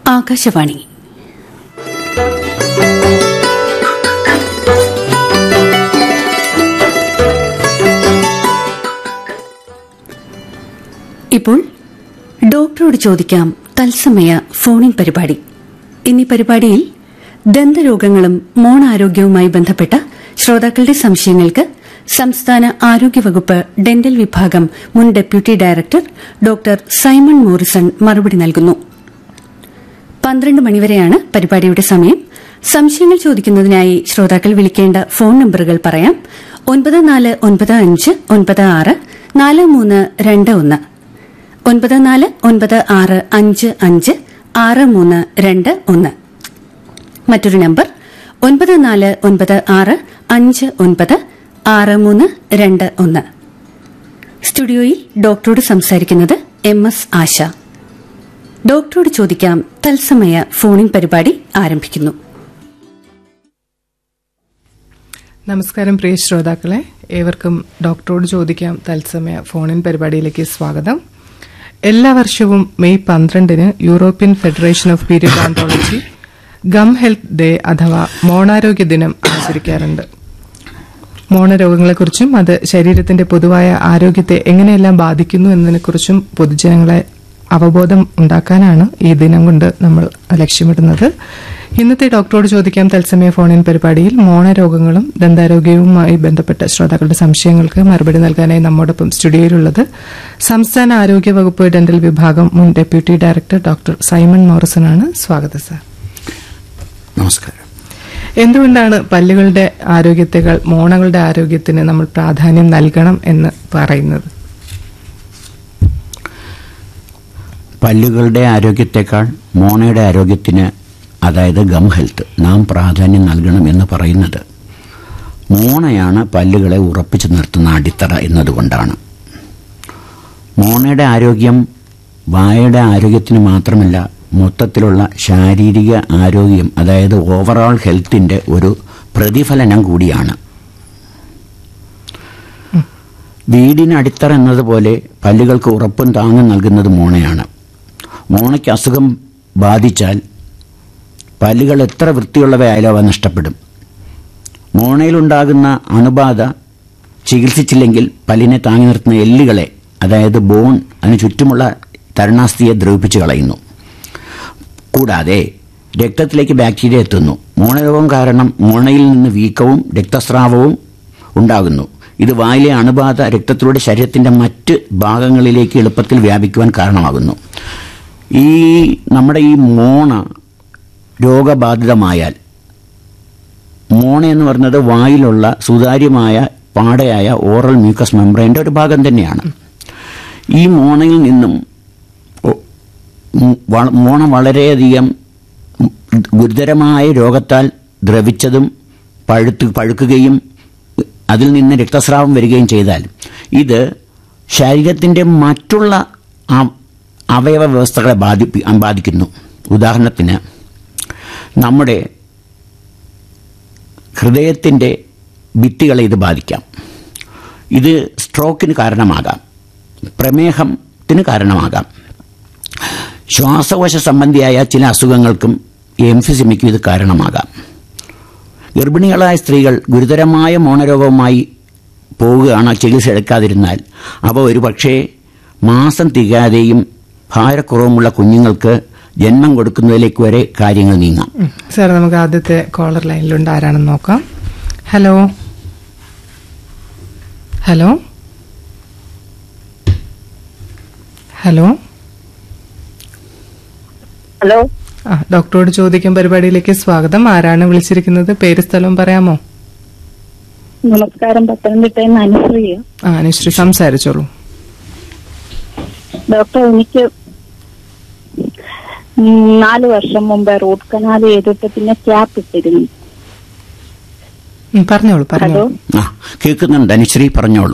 ആകാശവാണി ഇപ്പോൾ ഡോക്ടറോട് ചോദിക്കാം തത്സമയ ഫോണിൻ പരിപാടി ഇന്നീ പരിപാടിയിൽ ദന്തരോഗങ്ങളും മോണാരോഗ്യവുമായി ബന്ധപ്പെട്ട ശ്രോതാക്കളുടെ സംശയങ്ങൾക്ക് സംസ്ഥാന ആരോഗ്യവകുപ്പ് ഡെന്റൽ വിഭാഗം മുൻ deputy director doctor Simon Morrison മറുപടി നൽകുന്നു പന്ത്രണ്ട് മണിവരെയാണ് പരിപാടിയുടെ സമയം സംശയങ്ങൾ ചോദിക്കുന്നതിനായി ശ്രോതാക്കൾ വിളിക്കേണ്ട ഫോൺ നമ്പറുകൾ പറയാം ഒൻപത് നാല് ഒൻപത് അഞ്ച് ഒൻപത് ആറ് നാല് മൂന്ന് രണ്ട് ഒന്ന് ഒൻപത് നാല് ഒൻപത് ആറ് അഞ്ച് അഞ്ച് ആറ് മൂന്ന് രണ്ട് ഒന്ന് മറ്റൊരു നമ്പർ ഒൻപത് നാല് ഒൻപത് ആറ് അഞ്ച് ഒൻപത് ആറ് മൂന്ന് രണ്ട് ഒന്ന് സ്റ്റുഡിയോയിൽ ഡോക്ടറോട് സംസാരിക്കുന്നത് എം എസ് ആശ ഡോക്ടറോട് ചോദിക്കാം തത്സമയ ഫോണിൻ പരിപാടി ആരംഭിക്കുന്നു നമസ്കാരം പ്രിയ ശ്രോതാക്കളെ ഏവർക്കും ഡോക്ടറോട് ചോദിക്കാം തത്സമയ ഫോണിൻ പരിപാടിയിലേക്ക് സ്വാഗതം എല്ലാ വർഷവും മെയ് പന്ത്രണ്ടിന് European federation of periodontology gum health day അഥവാ മോണാരോഗ്യ ദിനം ആചരിക്കാറുണ്ട് മോണരോഗങ്ങളെക്കുറിച്ചും അത് ശരീരത്തിന്റെ പൊതുവായ ആരോഗ്യത്തെ എങ്ങനെയെല്ലാം ബാധിക്കുന്നു എന്നതിനെക്കുറിച്ചും പൊതുജനങ്ങളെ അവബോധം ഉണ്ടാക്കാനാണ് ഈ ദിനം കൊണ്ട് നമ്മൾ ലക്ഷ്യമിടുന്നത് ഇന്നത്തെ ഡോക്ടറോട് ചോദിക്കാം തത്സമയ ഫോണിൻ പരിപാടിയിൽ മോണരോഗങ്ങളും ദന്താരോഗ്യവുമായി ബന്ധപ്പെട്ട ശ്രോതാക്കളുടെ സംശയങ്ങൾക്ക് മറുപടി നൽകാനായി നമ്മോടൊപ്പം സ്റ്റുഡിയോയിലുള്ളത് സംസ്ഥാന ആരോഗ്യ വകുപ്പ് ഡെന്റൽ വിഭാഗം മുൻ deputy director doctor Simon Morrison ആണ് സ്വാഗതം സാർ നമസ്കാരം എന്തുകൊണ്ടാണ് പല്ലുകളുടെ ആരോഗ്യത്തെക്കാൾ മോണകളുടെ ആരോഗ്യത്തിന് നമ്മൾ പ്രാധാന്യം നൽകണം എന്ന് പറയുന്നത് പല്ലുകളുടെ ആരോഗ്യത്തെക്കാൾ മോണയുടെ ആരോഗ്യത്തിന് അതായത് ഗം ഹെൽത്ത് നാം പ്രാധാന്യം നൽകണം എന്ന് പറയുന്നത് മോണയാണ് പല്ലുകളെ ഉറപ്പിച്ചു നിർത്തുന്ന അടിത്തറ എന്നതുകൊണ്ടാണ് മോണയുടെ ആരോഗ്യം വായയുടെ ആരോഗ്യത്തിന് മാത്രമല്ല മൊത്തത്തിലുള്ള ശാരീരിക ആരോഗ്യം അതായത് ഓവറോൾ ഹെൽത്തിന്റെ ഒരു പ്രതിഫലനം കൂടിയാണ് വീടിന് അടിത്തറ എന്നതുപോലെ പല്ലുകൾക്ക് ഉറപ്പും താങ്ങും നൽകുന്നത് മോണയാണ് മോണയ്ക്ക് അസുഖം ബാധിച്ചാൽ പല്ലുകൾ എത്ര വൃത്തിയുള്ളവയായാലും അവ നഷ്ടപ്പെടും മോണയിലുണ്ടാകുന്ന അണുബാധ ചികിത്സിച്ചില്ലെങ്കിൽ പല്ലിനെ താങ്ങി നിർത്തുന്ന എല്ലുകളെ അതായത് ബോൺ അതിന് ചുറ്റുമുള്ള തരുണാസ്ഥിയെ ദ്രവിപ്പിച്ച് കളയുന്നു കൂടാതെ രക്തത്തിലേക്ക് ബാക്ടീരിയ എത്തുന്നു മോണരോഗം കാരണം മോണയിൽ നിന്ന് വീക്കവും രക്തസ്രാവവും ഉണ്ടാകുന്നു ഇത് വായിലെ അണുബാധ രക്തത്തിലൂടെ ശരീരത്തിന്റെ മറ്റ് ഭാഗങ്ങളിലേക്ക് എളുപ്പത്തിൽ വ്യാപിക്കുവാൻ കാരണമാകുന്നു ഈ നമ്മുടെ ഈ മോണ രോഗബാധിതമായാൽ മോണ എന്ന് പറയുന്നത് വായിലുള്ള സുതാര്യമായ പാടയായ ഓറൽ മ്യൂക്കസ് മെംബ്രെയിൻ്റെ ഒരു ഭാഗം തന്നെയാണ് ഈ മോണയിൽ നിന്നും ഒ- ഉം വള- മോണ വളരെയധികം ഗുരുതരമായ രോഗത്താൽ ദ്രവിച്ചതും പഴുത്ത് പഴുക്കുകയും അതിൽ നിന്ന് രക്തസ്രാവം വരികയും ചെയ്താൽ ഇത് ശരീരത്തിൻ്റെ മറ്റുള്ള ആ- അവയവ വ്യവസ്ഥകളെ ബാധിപ്പി ബാധിക്കുന്നു ഉദാഹരണത്തിന് നമ്മുടെ ഹൃദയത്തിൻ്റെ ഭിത്തികളെ ഇത് ബാധിക്കാം ഇത് സ്ട്രോക്കിന് കാരണമാകാം പ്രമേഹത്തിന് കാരണമാകാം ശ്വാസകോശ സംബന്ധിയായ ചില അസുഖങ്ങൾക്കും എംഫിസിമിക്കും ഇത് കാരണമാകാം ഗർഭിണികളായ സ്ത്രീകൾ ഗുരുതരമായ മോണരോഗവുമായി പോവുകയാണ് ചികിത്സ എടുക്കാതിരുന്നാൽ അവ ഒരു പക്ഷേ മാസം തികയാതെയും ഭാരക്കുറവുമുള്ള കുഞ്ഞുങ്ങൾക്ക് ജന്മം കൊടുക്കുന്നതിലേക്ക് വരെ കാര്യങ്ങൾ നീങ്ങാം സാർ നമുക്ക് ആദ്യത്തെ കോളർ ലൈനിലുണ്ട് ആരാണെന്ന് നോക്കാം ഹലോ ഹലോ ഹലോ ഹലോ ആ ഡോക്ടറോട് ചോദിക്കാൻ പരിപാടിയിലേക്ക് സ്വാഗതം ആരാണ് വിളിച്ചിരിക്കുന്നത് പേര് സ്ഥലവും പറയാമോ നമസ്കാരം പത്തനംതിട്ടയിൽ നിന്ന് അനുശ്രീയ ആ അനുശ്രീ സംസാരിച്ചോളൂ ഡോക്ടർ എനിക്ക് ഉം, നാല് വർഷം മുമ്പ് റൂട്ട് കനാൽ ചെയ്തിട്ട് പിന്നെ ക്യാപ്പ് ഇട്ടിരുന്നു ഉം, പറഞ്ഞോളൂ ഹലോ പറഞ്ഞോളൂ ആ കേൾക്കുന്നുണ്ട് അനുശ്രീ പറഞ്ഞോളൂ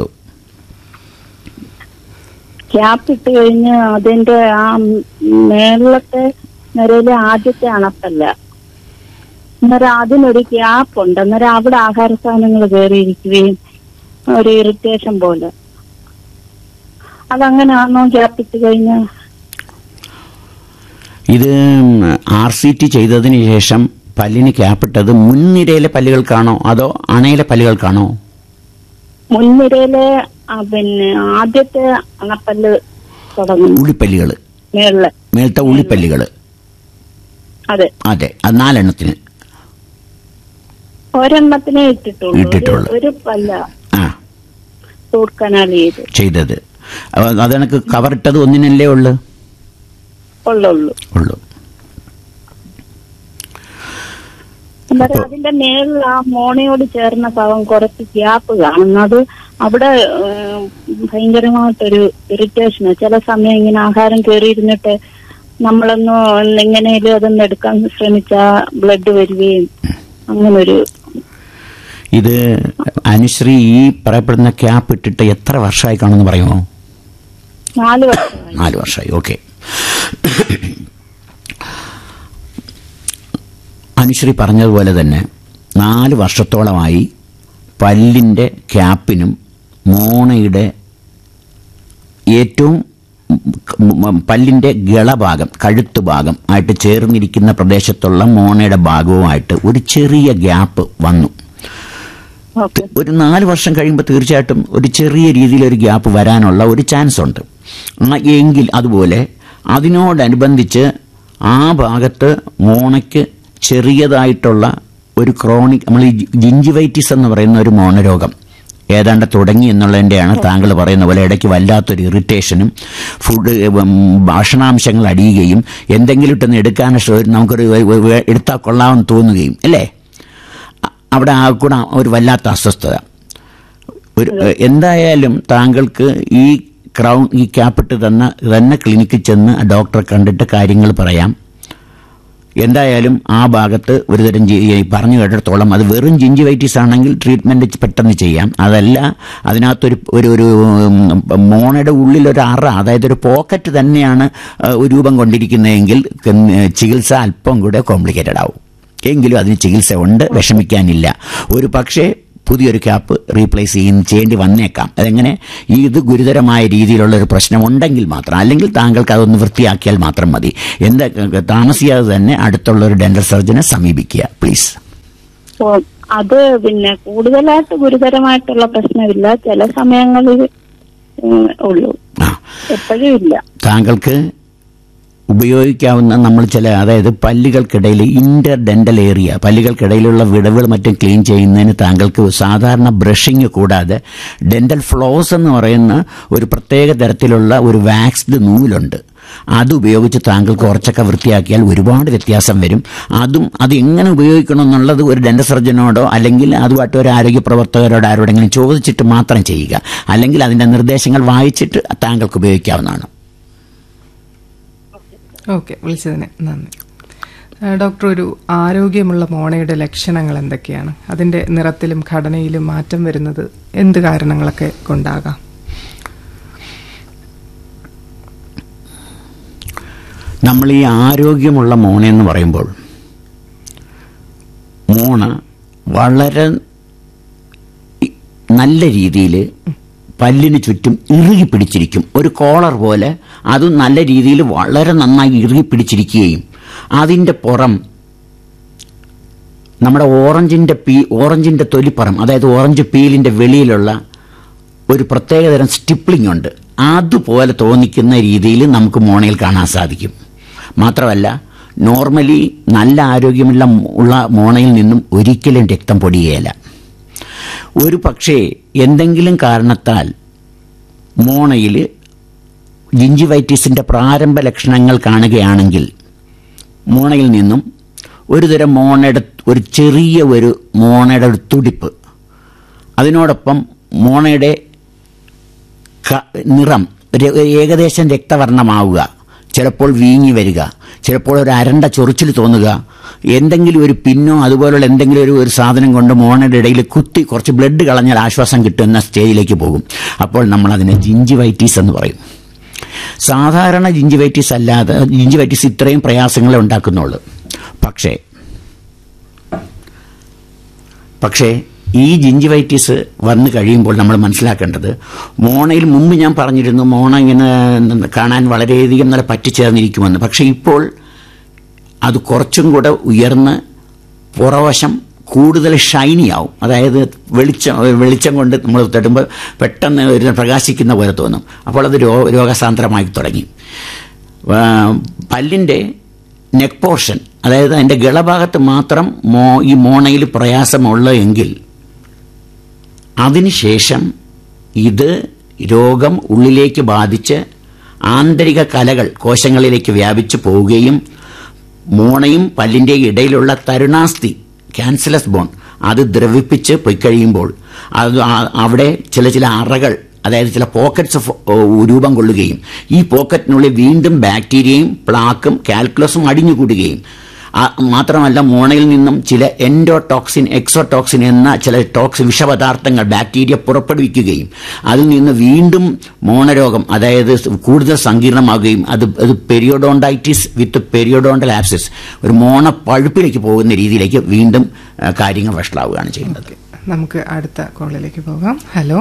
ക്യാപ്പ് ഇട്ട് കഴിഞ്ഞ് അതിന്റെ ആ മേളത്തെ നിരയിലെ ആദ്യത്തെ അണപ്പല്ല അന്നേരം അതിനൊരു ഗ്യാപ്പ് ഉണ്ട് അന്നേരം അവിടെ ആഹാര സാധനങ്ങൾ കയറിയിരിക്കുകയും ഒരു ഇറിറ്റേഷൻ പോലെ അതങ്ങനെയാണോ ഗ്യാപ്പ് ഇട്ട് കഴിഞ്ഞാൽ ഇത് ആർ സി ടി ചെയ്തതിന് ശേഷം പല്ലിന് ക്യാപ്പിട്ടത് മുൻനിരയിലെ പല്ലുകൾക്കാണോ അതോ അണയിലെ പല്ലുകൾക്കാണോ മുൻനിരയിലെ ആ, പിന്നെ ആദ്യത്തെ അണപ്പല്ല് തുടങ്ങുന്നു ഉള്ളിപ്പല്ലുകൾ മേളില് മേളത്തെ ഉള്ളിപ്പല്ലുകൾ അതെ അതെ അത് നാലെണ്ണത്തിന് ഒരെണ്ണത്തിനെ ഇട്ടിട്ടുള്ളൂ ഇട്ടിട്ടുള്ളൂ. ഒരു- ഒരു പല്ല ആ റൂട്ട് കനാൽ ചെയ്ത് ചെയ്തത് അപ്പൊ അത് കണക്ക് കവറിട്ടത് ഒന്നിനല്ലേ ഉള്ളു ഉള്ളുള്ളൂ ഉള്ളു അന്നേരം അതിന്റെ മേളിൽ ആ മോണയോട് ചേർന്ന ഭാഗം കുറച്ച് ഗ്യാപ്പ് കാണുന്നു അത് അവിടെ ഏഹ്, ഭയങ്കരമായിട്ടൊരു ഇറിറ്റേഷന് ചില സമയം ഇങ്ങനെ ആഹാരം കയറിയിരുന്നിട്ട് നമ്മളൊന്ന് എങ്ങനെയും അതൊന്ന് എടുക്കാൻ ശ്രമിച്ചാ ബ്ലഡ് വരികയും അങ്ങനൊരു ഇത് അനുശ്രീ ഈ പറയപ്പെടുന്ന ക്യാപ്പ് ഇട്ടിട്ട് എത്ര വർഷമായി കാണുമെന്ന് പറയുമോ നാല് വർഷമായി നാല് വർഷമായി ഓക്കെ അനുശ്രീ പറഞ്ഞതുപോലെ തന്നെ നാല് വർഷത്തോളമായി പല്ലിൻ്റെ ക്യാപ്പിനും മോണയുടെ ഏറ്റവും മ- മ- പല്ലിന്റെ ഗളഭാഗം കഴുത്ത് ഭാഗം ആയിട്ട് ചേർന്നിരിക്കുന്ന പ്രദേശത്തുള്ള മോണയുടെ ഭാഗവുമായിട്ട് ഒരു ചെറിയ ഗ്യാപ്പ് വന്നു ഓക്കെ ഒരു നാല് വർഷം കഴിയുമ്പോൾ തീർച്ചയായിട്ടും ഒരു ചെറിയ രീതിയിൽ ഒരു ഗ്യാപ്പ് വരാനുള്ള ഒരു ചാൻസ് ഉണ്ട് ആ, എങ്കിൽ അതുപോലെ അതിനോടനുബന്ധിച്ച് ആ ഭാഗത്ത് മോണയ്ക്ക് ചെറിയതായിട്ടുള്ള ഒരു ക്രോണിക് നമ്മൾ ഈ ജിഞ്ചിവൈറ്റിസ് എന്ന് പറയുന്ന ഒരു മോണരോഗം ഏതാണ്ട് തുടങ്ങി എന്നുള്ളതിൻ്റെയാണ് താങ്കൾ പറയുന്ന പോലെ ഇടയ്ക്ക് വല്ലാത്തൊരു ഇറിറ്റേഷനും ഫുഡ് ഉം, ഭക്ഷണാംശങ്ങൾ അടിയുകയും എന്തെങ്കിലും ഇട്ടൊന്ന് എടുക്കാൻ ശ്രമ- നമുക്കൊരു വ- വ- എടുത്താൽ കൊള്ളാമെന്ന് തോന്നുകയും അല്ലേ അ- അവിടെ ആ കൂടെ ഒരു വല്ലാത്ത അസ്വസ്ഥത ഒരു എന്തായാലും താങ്കൾക്ക് ഈ ക്രൗൺ ഈ ക്യാപ്പിട്ട് തന്ന തന്നെ ക്ലിനിക്കിൽ ചെന്ന് ആ ഡോക്ടറെ കണ്ടിട്ട് കാര്യങ്ങൾ പറയാം എന്തായാലും ആ ഭാഗത്ത് ഒരുതരം ജി- ഈ പറഞ്ഞു കേട്ടിടത്തോളം അത് വെറും ജിഞ്ചിവൈറ്റിസ് ആണെങ്കിൽ ട്രീറ്റ്മെന്റ് പെട്ടെന്ന് ചെയ്യാം അതല്ല അതിനകത്തൊരു ഒരു ഒരു ഉം, മോണയുടെ ഉള്ളിൽ ഒരു അറ അതായത് ഒരു പോക്കറ്റ് തന്നെയാണ് ആ, ഒരു രൂപം കൊണ്ടിരിക്കുന്നതെങ്കിൽ ഉം, ചികിത്സ അല്പം കൂടെ കോംപ്ലിക്കേറ്റഡ് ആവും എങ്കിലും അതിന് ചികിത്സ ഉണ്ട് വിഷമിക്കാനില്ല ഒരു പക്ഷേ പുതിയൊരു ക്യാപ്പ് റീപ്ലേസ് ചെയ്യുന്ന ചെയ്യേണ്ടി വന്നേക്കാം അതെങ്ങനെ ഈ ഇത് ഗുരുതരമായ രീതിയിലുള്ള ഒരു പ്രശ്നം ഉണ്ടെങ്കിൽ മാത്രം അല്ലെങ്കിൽ താങ്കൾക്ക് അതൊന്ന് വൃത്തിയാക്കിയാൽ മാത്രം മതി എന്താ താമസിയാതെ തന്നെ അടുത്തുള്ള ഒരു ഡെന്റൽ സർജനെ സമീപിക്കുക പ്ലീസ് ഓ, അത് പിന്നെ കൂടുതലായിട്ട് ഗുരുതരമായിട്ടുള്ള പ്രശ്നമില്ല ചില സമയങ്ങളിൽ ഉം, ഉള്ളൂ ആ എപ്പോഴും ഇല്ല താങ്കൾക്ക് ഉപയോഗിക്കാവുന്ന നമ്മൾ ചില അതായത് പല്ലുകൾക്കിടയിൽ ഇന്റർ ഡെന്റൽ ഏരിയ പല്ലുകൾക്കിടയിലുള്ള വിടവുകൾ മറ്റും ക്ലീൻ ചെയ്യുന്നതിന് താങ്കൾക്ക് സാധാരണ ബ്രഷിങ് കൂടാതെ ഡെന്റൽ ഫ്ലോസ് എന്ന് പറയുന്ന ഒരു പ്രത്യേക തരത്തിലുള്ള ഒരു വാക്സ്ഡ് നൂലുണ്ട് അത് ഉപയോഗിച്ച് താങ്കൾക്ക് കുറച്ചൊക്കെ വൃത്തിയാക്കിയാൽ ഒരുപാട് വ്യത്യാസം വരും അതും അത് എങ്ങനെ ഉപയോഗിക്കണം എന്നുള്ളത് ഒരു ഡെന്റൽ സർജനോടോ അല്ലെങ്കിൽ അതുമായിട്ട് ഒരു ആരോഗ്യ പ്രവർത്തകരോട് ആരോടെങ്കിലും ചോദിച്ചിട്ട് മാത്രം ചെയ്യുക അല്ലെങ്കിൽ അതിന്റെ നിർദ്ദേശങ്ങൾ വായിച്ചിട്ട് താങ്കൾക്ക് ഉപയോഗിക്കാവുന്നതാണ് ഓക്കെ വിളിച്ചതിന് നന്ദി ആ, ഡോക്ടർ ഒരു ആരോഗ്യമുള്ള മോണയുടെ ലക്ഷണങ്ങൾ എന്തൊക്കെയാണ് അതിന്റെ നിറത്തിലും ഘടനയിലും മാറ്റം വരുന്നത് എന്ത് കാരണങ്ങളൊക്കെ കൊണ്ടാകാം നമ്മൾ ഈ ആരോഗ്യമുള്ള മോണയെന്ന് പറയുമ്പോൾ മോണ വളരെ ഇ- നല്ല രീതിയിൽ പല്ലിന് ചുറ്റും ഇറുകി പിടിച്ചിരിക്കും ഒരു കോളർ പോലെ അതും നല്ല രീതിയിൽ വളരെ നന്നായി ഇറുകി പിടിച്ചിരിക്കുകയും അതിൻ്റെ പുറം നമ്മുടെ ഓറഞ്ചിന്റെ പീ ഓറഞ്ചിന്റെ തൊലിപ്പുറം അതായത് ഓറഞ്ച് പീലിന്റെ വെളിയിലുള്ള ഒരു പ്രത്യേകതരം സ്റ്റിപ്ലിംഗ് ഉണ്ട് അതുപോലെ തോന്നിക്കുന്ന രീതിയിൽ നമുക്ക് മോണയിൽ കാണാൻ സാധിക്കും മാത്രമല്ല നോർമലി നല്ല ആരോഗ്യമുള്ള ഉള്ള മോണയിൽ നിന്നും ഒരിക്കലും രക്തം പൊടിയേല ഒരു പക്ഷേ എന്തെങ്കിലും കാരണത്താൽ മോണയിൽ ജിഞ്ചിവൈറ്റിസിന്റെ പ്രാരംഭ ലക്ഷണങ്ങൾ കാണുകയാണെങ്കിൽ മോണയിൽ നിന്നും ഒരുതരം മോണയുടെ ഒരു ചെറിയ ഒരു മോണയുടെ ഒരു തുടിപ്പ് അതിനോടൊപ്പം മോണയുടെ ക- നിറം ഒരു ഏകദേശം രക്തവർണ്ണമാവുക ചിലപ്പോൾ വീങ്ങി വരിക ചിലപ്പോൾ ഒരു അരണ്ട ചൊറിച്ചിൽ തോന്നുക എന്തെങ്കിലും ഒരു പിന്നോ അതുപോലുള്ള എന്തെങ്കിലും ഒരു ഒരു സാധനം കൊണ്ട് മോണയുടെ ഇടയിൽ കുത്തി കുറച്ച് ബ്ലഡ് കളഞ്ഞാൽ ആശ്വാസം കിട്ടുന്ന സ്റ്റേജിലേക്ക് പോകും അപ്പോൾ നമ്മൾ അതിനെ ജിഞ്ചിവൈറ്റീസ് എന്ന് പറയും സാധാരണ ജിഞ്ചിവൈറ്റീസ് അല്ലാതെ ജിഞ്ചിവൈറ്റീസ് ഇത്രയും പ്രയാസങ്ങളെ ഉണ്ടാക്കുന്നുള്ളൂ പക്ഷേ പക്ഷേ ഈ ജിഞ്ചിവൈറ്റിസ് വന്നു കഴിയുമ്പോൾ നമ്മൾ മനസ്സിലാക്കേണ്ടത് മോണയിൽ മുമ്പ് ഞാൻ പറഞ്ഞിരുന്നു മോണ ഇങ്ങനെ കാണാൻ വളരെയധികം നല്ല പറ്റിച്ചേർന്നിരിക്കുമെന്ന് പക്ഷേ ഇപ്പോൾ അത് കുറച്ചും കൂടെ ഉയർന്ന് പുറവശം കൂടുതൽ ഷൈനി ആവും അതായത് വെളിച്ചം വെളിച്ചം കൊണ്ട് നമ്മൾ തട്ടുമ്പോൾ പെട്ടെന്ന് ഒരു പ്രകാശിക്കുന്ന പോലെ തോന്നും അപ്പോൾ അത് രോ രോഗസാന്ദ്രമായി തുടങ്ങി ആ, പല്ലിൻ്റെ നെക്ക് പോർഷൻ അതായത് അതിൻ്റെ ഗളഭാഗത്ത് മാത്രം മോ ഈ മോണയിൽ പ്രയാസമുള്ള എങ്കിൽ അതിനുശേഷം ഇത് രോഗം ഉള്ളിലേക്ക് ബാധിച്ച് ആന്തരിക കലകൾ കോശങ്ങളിലേക്ക് വ്യാപിച്ചു പോവുകയും മോണയും പല്ലിൻ്റെ ഇടയിലുള്ള തരുണാസ്ഥി ക്യാൻസലസ് ബോൺ അത് ദ്രവിപ്പിച്ച് പൊയ്ക്കഴിയുമ്പോൾ അത് ആ- അവിടെ ചില ചില അറകൾ അതായത് ചില പോക്കറ്റ്സ് രൂപം കൊള്ളുകയും ഈ പോക്കറ്റിനുള്ളിൽ വീണ്ടും ബാക്ടീരിയയും പ്ലാക്കും കാൽക്കുലസും അടിഞ്ഞുകൂടുകയും ആ- മാത്രമല്ല മോണയിൽ നിന്നും ചില എൻഡോടോക്സിൻ എക്സോടോക്സിൻ എന്ന ചില ടോക്സ് വിഷപദാർത്ഥങ്ങൾ ബാക്ടീരിയ പുറപ്പെടുവിക്കുകയും അതിൽ നിന്ന് വീണ്ടും മോണരോഗം അതായത് കൂടുതൽ സങ്കീർണമാകുകയും അത് അത് പെരിയോഡോണ്ടൈറ്റിസ് വിത്ത് പെരിയോഡോണ്ടൽ ആപ്സിസ് ഒരു മോണ പഴുപ്പിലേക്ക് പോകുന്ന രീതിയിലേക്ക് വീണ്ടും ആ, കാര്യങ്ങൾ വഷളാവുകയാണ് ചെയ്യുന്നത് നമുക്ക് അടുത്ത കോളിലേക്ക് പോകാം ഹലോ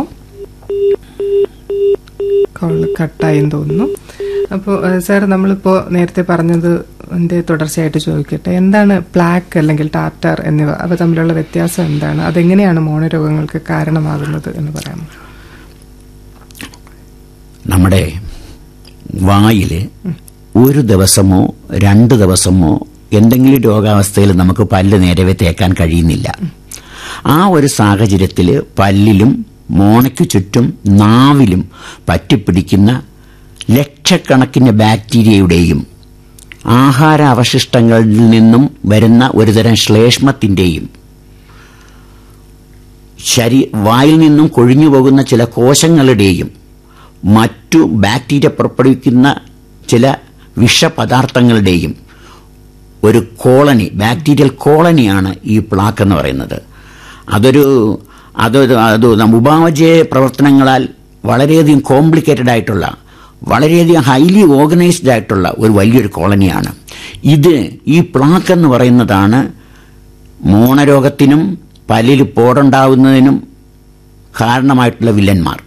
കോൾ കട്ടായെന്ന് തോന്നുന്നു അപ്പോൾ സാർ നമ്മളിപ്പോൾ നേരത്തെ പറഞ്ഞത് ന്റെ തുടർച്ചയായിട്ട് ചോദിക്കട്ടെ എന്താണ് പ്ലാക്ക് അല്ലെങ്കിൽ ടാറ്റാർ എന്നിവ അവ തമ്മിലുള്ള വ്യത്യാസം എന്താണ് അതെങ്ങനെയാണ് മോണരോഗങ്ങൾക്ക് കാരണമാകുന്നത് എന്ന് പറയാമോ നമ്മുടെ വായിൽ ഒരു ദിവസമോ രണ്ട് ദിവസമോ എന്തെങ്കിലും രോഗാവസ്ഥയിൽ നമുക്ക് പല്ല് നേരവേ തേക്കാൻ കഴിയുന്നില്ല ആ ഒരു സാഹചര്യത്തിൽ പല്ലിലും മോണയ്ക്കു ചുറ്റും നാവിലും പറ്റിപ്പിടിക്കുന്ന ലക്ഷക്കണക്കിന് ബാക്ടീരിയയുടെയും ആഹാര അവശിഷ്ടങ്ങളിൽ നിന്നും വരുന്ന ഒരുതരം ശ്ലേഷ്മത്തിൻ്റെയും ശരീ വായിൽ നിന്നും കൊഴിഞ്ഞു പോകുന്ന ചില കോശങ്ങളുടെയും മറ്റു ബാക്ടീരിയ പുറപ്പെടുവിക്കുന്ന ചില വിഷപദാർത്ഥങ്ങളുടെയും ഒരു കോളനി ബാക്ടീരിയൽ കോളനിയാണ് ഈ പ്ലാക്ക് എന്ന് പറയുന്നത് അതൊരു അതൊരു അത് ഉപാവജയ പ്രവർത്തനങ്ങളാൽ വളരെയധികം കോംപ്ലിക്കേറ്റഡ് ആയിട്ടുള്ള വളരെയധികം ഹൈലി ഓർഗനൈസ്ഡ് ആയിട്ടുള്ള ഒരു വലിയൊരു കോളനിയാണ് ഇത് ഈ പ്ലാക്ക് എന്ന് പറയുന്നതാണ് മോണരോഗത്തിനും പല്ലിൽ പോടുണ്ടാവുന്നതിനും കാരണമായിട്ടുള്ള വില്ലന്മാർ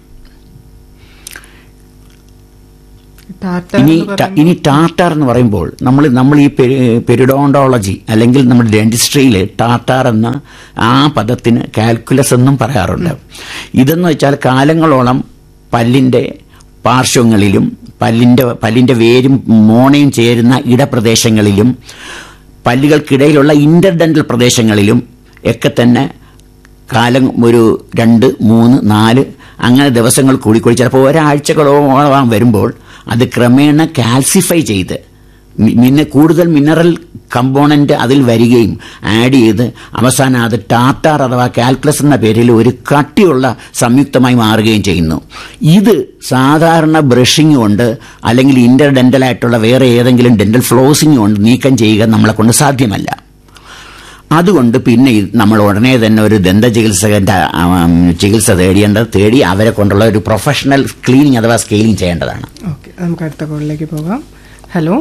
ടാറ്റ ഇനി എന്ന് ട- ഇനി ടാറ്റാർ എന്ന് പറയുമ്പോൾ നമ്മൾ നമ്മൾ ഈ പെരിഡോണ്ടോളജി അല്ലെങ്കിൽ നമ്മുടെ ഡെന്റിസ്ട്രിയിൽ ടാറ്റാർ എന്ന ആ പദത്തിന് കാൽക്കുലസ് എന്നും പറയാറുണ്ട് ഇതെന്ന് വെച്ചാൽ കാലങ്ങളോളം പല്ലിന്റെ പാർശ്വങ്ങളിലും പല്ലിന്റെ പല്ലിന്റെ വേരും മോണയും ചേരുന്ന ഇടപ്രദേശങ്ങളിലും പല്ലുകൾക്കിടയിലുള്ള ഇന്റർഡെന്റൽ പ്രദേശങ്ങളിലും ഒക്കെ തന്നെ കാലം ഒരു രണ്ട് മൂന്ന് നാല് അങ്ങനെ ദിവസങ്ങൾ കൂടിക്കൂടി ചിലപ്പോൾ ഒരാഴ്ചകളോളം വരുമ്പോൾ അത് ക്രമേണ കാൽസിഫൈ ചെയ്ത് മി- മിന്ന കൂടുതൽ മിനറൽ കമ്പോണന്റ് അതിൽ വരികയും ആഡ് ചെയ്ത് അവസാനം അത് ടാറ്റാർ അഥവാ കാൽക്കുലസ് എന്ന പേരിൽ ഒരു കട്ടിയുള്ള സംയുക്തമായി മാറുകയും ചെയ്യുന്നു ഇത് സാധാരണ ബ്രഷിംഗ് കൊണ്ട് അല്ലെങ്കിൽ ഇന്റർ ഡെന്റലായിട്ടുള്ള വേറെ ഏതെങ്കിലും ഡെന്റൽ ഫ്ലോസിംഗ് കൊണ്ട് നീക്കം ചെയ്യുക നമ്മളെ കൊണ്ട് സാധ്യമല്ല അതുകൊണ്ട് പിന്നെ ഇത് നമ്മൾ ഉടനെ തന്നെ ഒരു ദന്ത ചികിത്സകന്റെ ആം, ചികിത്സ തേടിയേണ്ടത് തേടി അവരെ കൊണ്ടുള്ള ഒരു പ്രൊഫഷണൽ ക്ലീനിങ് അഥവാ സ്കെയിലിംഗ് ചെയ്യേണ്ടതാണ് ഓക്കെ നമുക്ക് അടുത്ത കോളിലേക്ക് പോകാം ഹലോ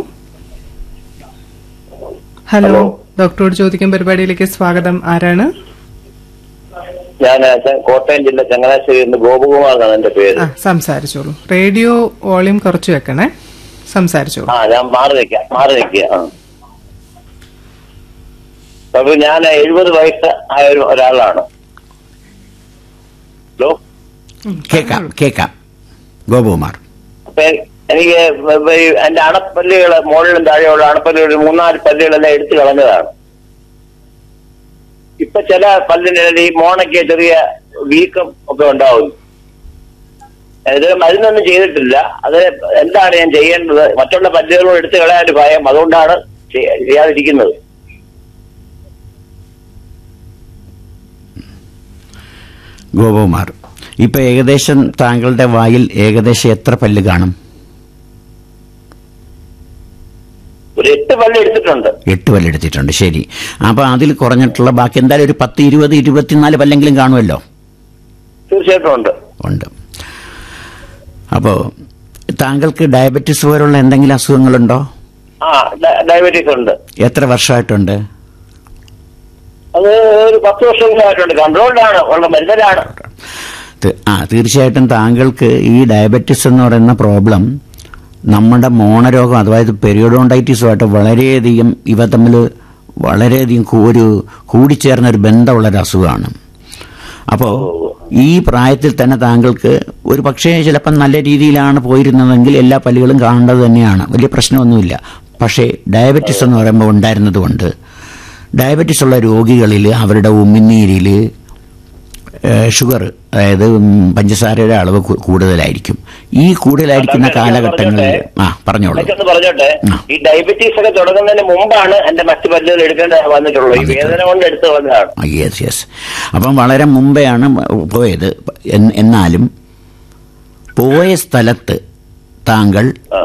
ഹലോ ഡോക്ടറോട് ചോദിക്കും പരിപാടിയിലേക്ക് സ്വാഗതം ആരാണ് ഞാൻ ച- കോട്ടയം ജില്ല ചങ്ങനാശ്ശേരി നിന്ന് ഗോപകുമാർ എന്നാണ് എന്റെ പേര് ആ സംസാരിച്ചോളൂ റേഡിയോ വോളിയം കുറച്ച് വെക്കണേ സംസാരിച്ചോളൂ ആ ഞാൻ മാറി നിൽക്കാം മാറി നിൽക്കുക ആ അപ്പൊ ഞാൻ എഴുപത് വയസ്സ് ആയ ഒരു ഒരാളാണ് ഹലോ കേൾക്കാം കേൾക്കാം ഗോപകുമാർ അപ്പൊ എ- എനിക്ക് വ- വ- ഈ എന്റെ അണപ്പല്ലുകള് മുകളിലും താഴെയുള്ള അണപ്പല്ലുകൾ ഒരു മൂന്നാല് പല്ലുകളെല്ലാം എടുത്തു കളഞ്ഞതാണ് ഇപ്പൊ ചില പല്ലിന് ഈ മോണയ്ക്ക് ചെറിയ വീക്കം ഒക്കെ ഉണ്ടാവും ഇത് മരുന്നൊന്നും ചെയ്തിട്ടില്ല അത് എന്താണ് ഞാൻ ചെയ്യേണ്ടത് മറ്റുള്ള പല്ലുകളും എടുത്തു കളയാൻ ഒരു ഭയം അതുകൊണ്ടാണ് ചെയ്യ- ചെയ്യാതിരിക്കുന്നത് ഗോപകുമാർ ഇപ്പൊ ഏകദേശം താങ്കളുടെ വായിൽ ഏകദേശം എത്ര പല്ല് കാണും ഒരു എട്ട് പല്ല് എടുത്തിട്ടുണ്ട് എട്ട് പല്ലെടുത്തിട്ടുണ്ട് ശരി അപ്പൊ അതിൽ കുറഞ്ഞിട്ടുള്ള ബാക്കി എന്തായാലും ഒരു പത്ത് ഇരുപത് ഇരുപത്തിനാല് പല്ലെങ്കിലും കാണുമല്ലോ തീർച്ചയായിട്ടും ഉണ്ട് ഉണ്ട് അപ്പോൾ താങ്കൾക്ക് ഡയബറ്റിസ് പോലുള്ള എന്തെങ്കിലും അസുഖങ്ങളുണ്ടോ ആ ഡ- ഡയബറ്റീസ് ഉണ്ട് എത്ര വർഷമായിട്ടുണ്ട് അത് ഒരു പത്ത് വർഷങ്ങളായിട്ടുണ്ട് കൺട്രോൾഡാണ് ഉള്ള മരുന്നിലാണ് ത- ആ തീർച്ചയായിട്ടും താങ്കൾക്ക് ഈ ഡയബറ്റിസ് എന്ന് പറയുന്ന പ്രോബ്ലം നമ്മുടെ മോണരോഗം അതായത് പെരിയോഡോണ്ടൈറ്റിസുമായിട്ട് വളരെയധികം ഇവ തമ്മിൽ വളരെയധികം കൂ- ഒരു കൂടിച്ചേർന്ന ഒരു ബന്ധമുള്ള ഒരു അസുഖമാണ് അപ്പോൾ ഈ പ്രായത്തിൽ തന്നെ താങ്കൾക്ക് ഒരു പക്ഷേ ചിലപ്പം നല്ല രീതിയിലാണ് പോയിരുന്നതെങ്കിൽ എല്ലാ പല്ലുകളും കാണേണ്ടത് തന്നെയാണ് വലിയ പ്രശ്നമൊന്നുമില്ല പക്ഷേ ഡയബറ്റിസ് എന്ന് പറയുമ്പോൾ ഉണ്ടായിരുന്നത് കൊണ്ട് ഡയബറ്റിസ് ഉള്ള രോഗികളിൽ അവരുടെ ഉമിനീരിൽ ഷുഗർ അതായത് ഉം, പഞ്ചസാരയുടെ അളവ് കു- കൂടുതലായിരിക്കും ഈ കൂടുതലായിരിക്കുന്ന ഡോക്ടർ, ഞാൻ കാലഘട്ടങ്ങളിൽ പറഞ്ഞോട്ടെ? ആ പറഞ്ഞോളൂ ഇതൊക്കെ ഒന്ന് പറഞ്ഞോട്ടെ ആ. ഈ ഡയബറ്റീസ് ഒക്കെ തുടങ്ങുന്നതിന് മുമ്പാണ് എന്റെ മറ്റു പല്ലുകൾ എടുക്കേണ്ട വന്നിട്ടുള്ളൂ ഈ വന്നിട്ടുള്ളൂ. വേദന കൊണ്ട് എടുത്ത് വന്നതാണ് യെസ് യെസ് അപ്പം വളരെ മുമ്പെയാണ് പോയത് എൻ- എന്നാലും പോയ സ്ഥലത്ത് താങ്കൾ ആ.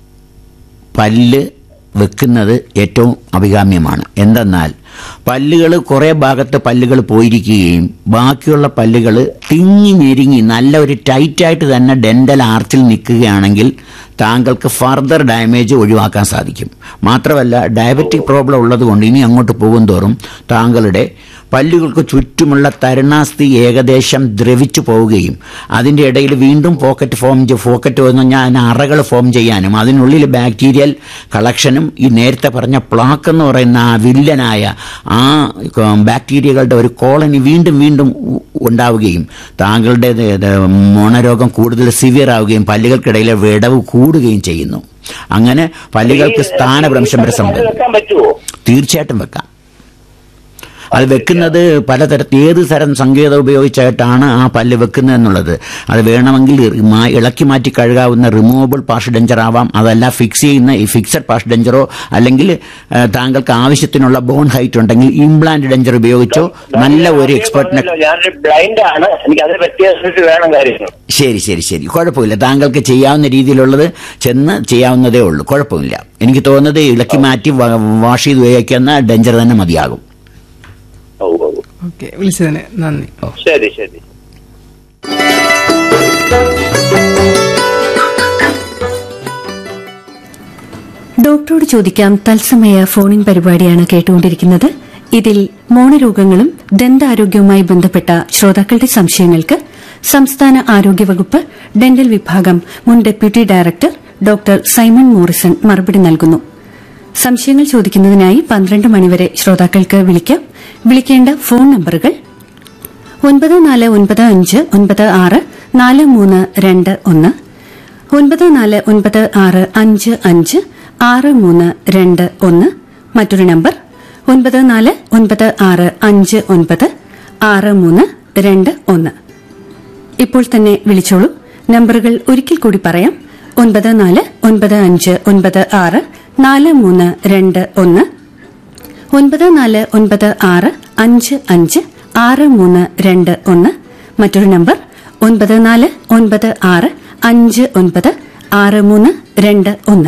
പല്ല് വെക്കുന്നത് ഏറ്റവും അഭികാമ്യമാണ് എന്തെന്നാൽ പല്ലുകൾ കുറേ ഭാഗത്ത് പല്ലുകൾ പോയിരിക്കുകയും ബാക്കിയുള്ള പല്ലുകൾ തിങ്ങി ഞെരുങ്ങി നല്ല ഒരു ടൈറ്റായിട്ട് തന്നെ ഡെന്റൽ ആർച്ചിൽ നിൽക്കുകയാണെങ്കിൽ താങ്കൾക്ക് ഫർദർ ഡാമേജ് ഒഴിവാക്കാൻ സാധിക്കും മാത്രമല്ല ഡയബറ്റിക് പ്രോബ്ലം ഉള്ളതുകൊണ്ട് ഇനി അങ്ങോട്ട് പോകുന്തോറും താങ്കളുടെ പല്ലുകൾക്ക് ചുറ്റുമുള്ള തരുണാസ്ഥി ഏകദേശം ദ്രവിച്ചു പോവുകയും അതിൻ്റെ ഇടയിൽ വീണ്ടും പോക്കറ്റ് ഫോം പോക്കറ്റ് എന്ന് പറഞ്ഞാൽ അറകൾ ഫോം ചെയ്യാനും അതിനുള്ളിൽ ബാക്ടീരിയൽ കളക്ഷനും ഈ നേരത്തെ പറഞ്ഞ പ്ലാക്ക് എന്ന് പറയുന്ന ആ വില്ലനായ ആ ബാക്ടീരിയകളുടെ ഒരു കോളനി വീണ്ടും വീണ്ടും ഉ- ഉണ്ടാവുകയും താങ്കളുടെ ഇത് ഇത് മോണരോഗം കൂടുതൽ സിവിയർ ആവുകയും പല്ലുകൾക്കിടയിലെ വിടവ് കൂടുകയും ചെയ്യുന്നു അങ്ങനെ പല്ലുകൾക്ക് സ്ഥാനഭ്രംശം വരെ പല്ല് സംഭവിക്കും വെക്കാൻ പറ്റുമോ തീർച്ചയായിട്ടും വെക്കാം അത് വെക്കുന്നത് പലതരത്തിൽ ഏത് തരം സങ്കേതം ഉപയോഗിച്ചായിട്ടാണ് ആ പല്ല് വെക്കുന്നത് എന്നുള്ളത് അത് വേണമെങ്കിൽ മാ- ഇളക്കി മാറ്റി കഴുകാവുന്ന റിമൂവബിൾ പാഷ് ഡെഞ്ചർ ആവാം അതല്ല ഫിക്സ് ചെയ്യുന്ന ഈ ഫിക്സഡ് പാഷ് ഡെഞ്ചറോ അല്ലെങ്കിൽ ആ, താങ്കൾക്ക് ആവശ്യത്തിനുള്ള ബോൺ ഹൈറ്റ് ഉണ്ടെങ്കിൽ ഇംപ്ലാന്റ് ഡെഞ്ചർ ഉപയോഗിച്ചോ നല്ല ഒരു എക്സ്പെർട്ടിനെ ഞാനൊരു ബ്ലൈൻഡ് ആണ് എനിക്ക് അതിനെ പറ്റിയ വേണം കാര്യങ്ങൾ ശരി ശരി ശരി കുഴപ്പമില്ല താങ്കൾക്ക് ചെയ്യാവുന്ന രീതിയിലുള്ളത് ചെന്ന് ചെയ്യാവുന്നതേ ഉള്ളൂ കുഴപ്പമില്ല എനിക്ക് തോന്നുന്നത് ഇളക്കി മാറ്റി വ- വാഷ് ചെയ്ത് ഉപയോഗിക്കുന്ന ഡെഞ്ചർ തന്നെ മതിയാകും ഓ ഓ ഓക്കെ വിളിച്ചതിന് നന്ദി ശരി ശരി ഡോക്ടറോട് ചോദിക്കാം തത്സമയ ഫോണിൻ പരിപാടിയാണ് കേട്ടുകൊണ്ടിരിക്കുന്നത് ഇതിൽ മോണരോഗങ്ങളും ദന്താരോഗ്യവുമായി ബന്ധപ്പെട്ട ശ്രോതാക്കളുടെ സംശയങ്ങൾക്ക് സംസ്ഥാന ആരോഗ്യവകുപ്പ് ഡെന്റൽ വിഭാഗം മുൻ deputy director doctor Simon Morrison മറുപടി നൽകുന്നു സംശയങ്ങൾ ചോദിക്കുന്നതിനായി പന്ത്രണ്ട് മണിവരെ ശ്രോതാക്കൾക്ക് വിളിക്കാം വിളിക്കേണ്ട ഫോൺ നമ്പറുകൾ ഒൻപത് നാല് ഒൻപത് അഞ്ച് ഒൻപത് ആറ് നാല് മൂന്ന് രണ്ട് ഒന്ന് ഒൻപത് നാല് ഒൻപത് ആറ് അഞ്ച് അഞ്ച് ആറ് മൂന്ന് രണ്ട് ഒന്ന് മറ്റൊരു നമ്പർ ഒൻപത് നാല് ഒൻപത് ആറ് അഞ്ച് ഒൻപത് ആറ് മൂന്ന് രണ്ട് ഒന്ന് ഇപ്പോൾ തന്നെ വിളിച്ചോളൂ നമ്പറുകൾ ഒരിക്കൽ കൂടി പറയാം ഒൻപത് നാല് ഒൻപത് അഞ്ച് ഒൻപത് ആറ് നാല് മൂന്ന് രണ്ട് ഒന്ന് ഒൻപത് നാല് ഒൻപത് ആറ് അഞ്ച് അഞ്ച് ആറ് മൂന്ന് രണ്ട് ഒന്ന് മറ്റൊരു നമ്പർ ഒൻപത് നാല് ഒൻപത് ആറ് അഞ്ച് ഒൻപത് ആറ് മൂന്ന് രണ്ട് ഒന്ന്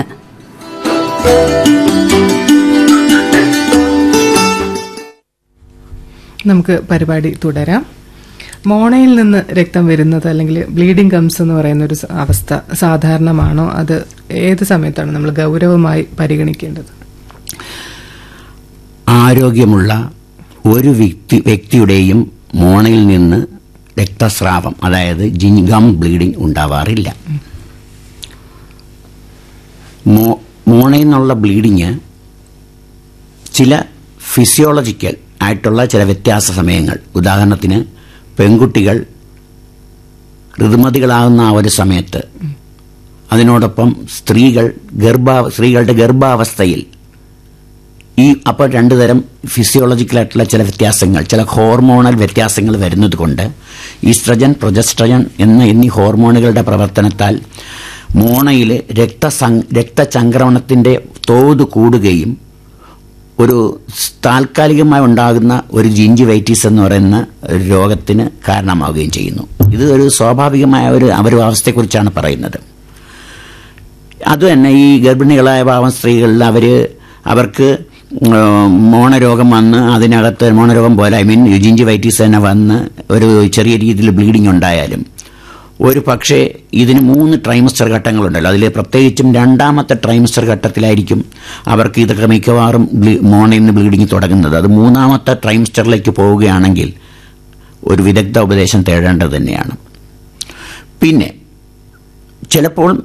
നമുക്ക് പരിപാടി തുടരാം മോണയിൽ നിന്ന് രക്തം വരുന്നത് അല്ലെങ്കിൽ ബ്ലീഡിംഗ് കംസ് എന്ന് പറയുന്ന ഒരു സ- അവസ്ഥ സാധാരണമാണോ അത് ഏത് സമയത്താണ് നമ്മൾ ഗൗരവമായി പരിഗണിക്കേണ്ടത് ആരോഗ്യമുള്ള ഒരു വ്യക്തി വ്യക്തിയുടെയും മോണയിൽ നിന്ന് രക്തസ്രാവം അതായത് ജിൻഗം ബ്ലീഡിംഗ് ഉണ്ടാവാറില്ല മോ- മോണയിൽ നിന്നുള്ള ബ്ലീഡിങ് ചില ഫിസിയോളജിക്കൽ ആയിട്ടുള്ള ചില വ്യത്യാസ സമയങ്ങൾ ഉദാഹരണത്തിന് പെൺകുട്ടികൾ ഋതുമതികളാകുന്ന ആ ഒരു സമയത്ത് അതിനോടൊപ്പം സ്ത്രീകൾ ഗർഭാ സ്ത്രീകളുടെ ഗർഭാവസ്ഥയിൽ ഈ അപ്പോൾ രണ്ടു തരം ഫിസിയോളജിക്കലായിട്ടുള്ള ചില വ്യത്യാസങ്ങൾ ചില ഹോർമോണൽ വ്യത്യാസങ്ങൾ വരുന്നത് കൊണ്ട് ഈസ്ട്രജൻ പ്രൊജസ്ട്രജൻ എന്ന എന്നീ ഹോർമോണുകളുടെ പ്രവർത്തനത്താൽ മോണയിൽ രക്തസങ് രക്തചംക്രമണത്തിൻ്റെ തോത് കൂടുകയും ഒരു സ് താൽക്കാലികമായി ഉണ്ടാകുന്ന ഒരു ജിഞ്ചിവൈറ്റീസ് എന്ന് പറയുന്ന ഒരു രോഗത്തിന് കാരണമാവുകയും ചെയ്യുന്നു ഇത് ഒരു സ്വാഭാവികമായ ഒരു അവരവസ്ഥയെക്കുറിച്ചാണ് പറയുന്നത് അതുതന്നെ ഈ ഗർഭിണികളായ പാവം സ്ത്രീകളിൽ അവർ അവർക്ക് ഉം, മോണരോഗം വന്ന് അതിനകത്ത് മോണരോഗം പോലെ ഐ മീൻ ജിഞ്ചിവൈറ്റീസ് തന്നെ വന്ന് ഒരു ചെറിയ രീതിയിൽ ബ്ലീഡിംഗ് ഉണ്ടായാലും ഒരു പക്ഷേ ഇതിന് മൂന്ന് ട്രൈമസ്റ്റർ ഘട്ടങ്ങളുണ്ടല്ലോ അതിൽ പ്രത്യേകിച്ചും രണ്ടാമത്തെ ട്രൈമസ്റ്റർ ഘട്ടത്തിലായിരിക്കും അവർക്ക് ഇതൊക്കെ മിക്കവാറും ബ്ലീ- മോണയിൽ നിന്ന് ബ്ലീഡിംഗ് തുടങ്ങുന്നത് അത് മൂന്നാമത്തെ ട്രൈമസ്റ്ററിലേക്ക് പോവുകയാണെങ്കിൽ ഒരു വിദഗ്ധ ഉപദേശം തേടേണ്ടത് തന്നെയാണ് പിന്നെ ചിലപ്പോൾ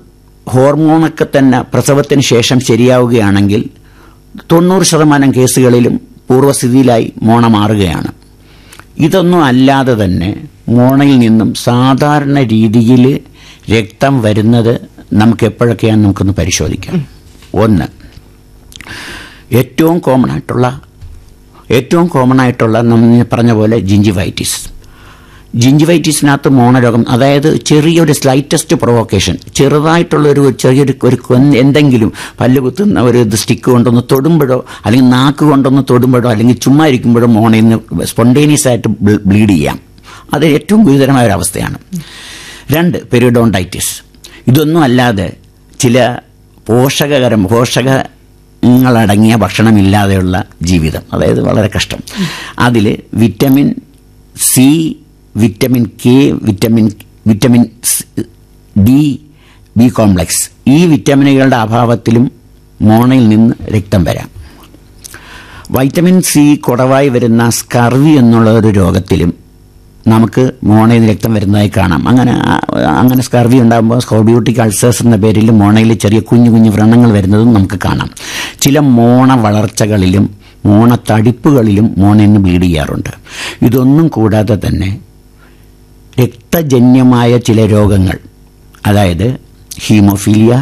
ഹോർമോണൊക്കെ തന്നെ പ്രസവത്തിന് ശേഷം ശരിയാവുകയാണെങ്കിൽ തൊണ്ണൂറ് ശതമാനം കേസുകളിലും പൂർവ്വസ്ഥിതിയിലായി മോണ മാറുകയാണ് ഇതൊന്നും അല്ലാതെ തന്നെ മോണയിൽ നിന്നും സാധാരണ രീതിയിൽ രക്തം വരുന്നത് നമുക്ക് എപ്പോഴൊക്കെയാണെന്ന് നമുക്കൊന്ന് പരിശോധിക്കാം ഒന്ന് ഏറ്റവും കോമൺ ആയിട്ടുള്ള ഏറ്റവും കോമൺ ആയിട്ടുള്ള നമ്മൾ പറഞ്ഞ പോലെ ജിഞ്ചിവൈറ്റിസ് ജിഞ്ചിവൈറ്റിസിനകത്ത് മോണരോഗം അതായത് ചെറിയൊരു സ്ലൈറ്റസ്റ്റ് പ്രൊവോക്കേഷൻ ചെറുതായിട്ടുള്ള ഒരു ചെറിയൊരു ഒരു കൊന്ന് എന്തെങ്കിലും പല്ല് കുത്തുന്ന ഒരു ഇത് സ്റ്റിക്ക് കൊണ്ടൊന്ന് തൊടുമ്പോഴോ അല്ലെങ്കിൽ നാക്ക് കൊണ്ടൊന്ന് തൊടുമ്പോഴോ അല്ലെങ്കിൽ ചുമ്മാ ഇരിക്കുമ്പോഴോ മോണയിൽ നിന്ന് സ്പോണ്ടേനിയസ് ആയിട്ട് ബ്ലീഡ് ചെയ്യാം അത് ഏറ്റവും ഗുരുതരമായ ഒരു അവസ്ഥയാണ് രണ്ട് പെരിഡോണ്ടൈറ്റിസ് ഇതൊന്നും അല്ലാതെ ചില പോഷകകരം പോഷകങ്ങളടങ്ങിയ ഭക്ഷണമില്ലാതെയുള്ള ജീവിതം അതായത് വളരെ കഷ്ടം അതിൽ vitamin C vitamin K vitamin vitamin D B complex ഈ വിറ്റമിനുകളുടെ അഭാവത്തിലും മോണയിൽ നിന്ന് രക്തം വരാം വൈറ്റമിൻ സി കുറവായി വരുന്ന സ്കർവി എന്നുള്ള ഒരു രോഗത്തിലും നമുക്ക് മോണയിൽ നിന്ന് രക്തം വരുന്നതായി കാണാം അങ്ങനെ ആ- അങ്ങനെ സ്കർവി ഉണ്ടാകുമ്പോൾ സ്കോബിയോട്ടിക് അൾസേഴ്സ് എന്ന പേരിൽ മോണയിൽ ചെറിയ കുഞ്ഞു കുഞ്ഞു വ്രണങ്ങൾ വരുന്നതും നമുക്ക് കാണാം ചില മോണ വളർച്ചകളിലും മോണ തടിപ്പുകളിലും മോണയിൽ നിന്ന് ബ്ലീഡ് ചെയ്യാറുണ്ട് ഇതൊന്നും കൂടാതെ തന്നെ രക്തജന്യമായ ചില രോഗങ്ങൾ അതായത് ഹീമോഫീലിയ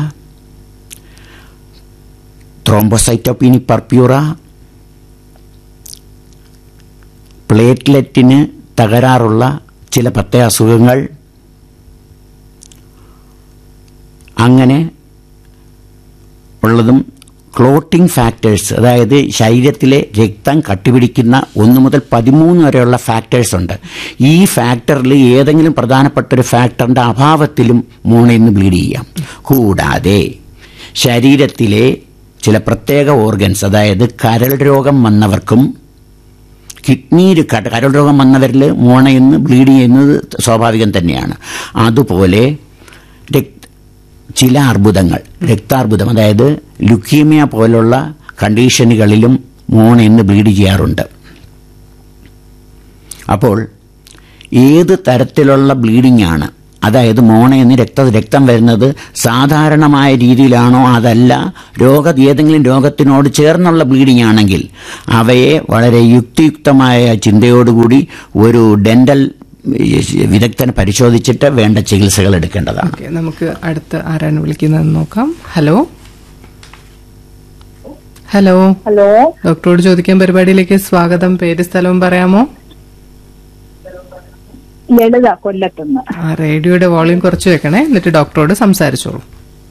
ത്രോംബോസൈറ്റോപീനി പർപ്യൂറ പ്ലേറ്റ്ലെറ്റിന് തകരാറുള്ള ചില പ്രത്യേക അസുഖങ്ങൾ അങ്ങനെ ഉള്ളതും ക്ലോട്ടിംഗ് ഫാക്ടേഴ്സ് അതായത് ശരീരത്തിലെ രക്തം കട്ടിപിടിക്കുന്ന ഒന്ന് മുതൽ പതിമൂന്ന് വരെയുള്ള ഫാക്ടേഴ്സ് ഉണ്ട് ഈ ഫാക്ടറിൽ ഏതെങ്കിലും പ്രധാനപ്പെട്ട ഒരു ഫാക്ടറിന്റെ അഭാവത്തിലും മോണയിൽ നിന്ന് ബ്ലീഡ് ചെയ്യാം കൂടാതെ ശരീരത്തിലെ ചില പ്രത്യേക ഓർഗൻസ് അതായത് കരൾ രോഗം വന്നവർക്കും കിഡ്നിയിൽ കട- കരൾ രോഗം വന്നവരിൽ മോണയിൽ നിന്ന് ബ്ലീഡ് ചെയ്യുന്നത് സ്വാഭാവികം തന്നെയാണ് അതുപോലെ രക്- ചില അർബുദങ്ങൾ രക്താർബുദം അതായത് ലുക്കീമിയ പോലുള്ള കണ്ടീഷനുകളിലും മോണയിൽ നിന്ന് ബ്ലീഡ് ചെയ്യാറുണ്ട് അപ്പോൾ ഏത് തരത്തിലുള്ള ബ്ലീഡിംഗ് ആണ് അതായത് മോണയിൽ നിന്ന് രക്ത രക്തം വരുന്നത് സാധാരണമായ രീതിയിലാണോ അതല്ല രോഗ ഏതെങ്കിലും രോഗത്തിനോട് ചേർന്നുള്ള ബ്ലീഡിംഗ് ആണെങ്കിൽ അവയെ വളരെ യുക്തിയുക്തമായ ചിന്തയോടുകൂടി ഒരു ഡെന്റൽ വിദഗ്ധനെ പരിശോധിച്ചിട്ട് വേണ്ട ചികിത്സകൾ എടുക്കേണ്ടതാണ് ഓക്കെ നമുക്ക് അടുത്ത് ആരാണ് വിളിക്കുന്നതെന്ന് നോക്കാം ഹലോ ഹലോ ഹലോ ഡോക്ടറോട് ചോദിക്കാൻ പരിപാടിയിലേക്ക് സ്വാഗതം പേര് സ്ഥലവും പറയാമോ ലളിത കൊല്ലത്തുനിന്ന് ആ റേഡിയോയുടെ വോളിയം കുറച്ച് വെക്കണേ എന്നിട്ട് ഡോക്ടറോട് സംസാരിച്ചോളൂ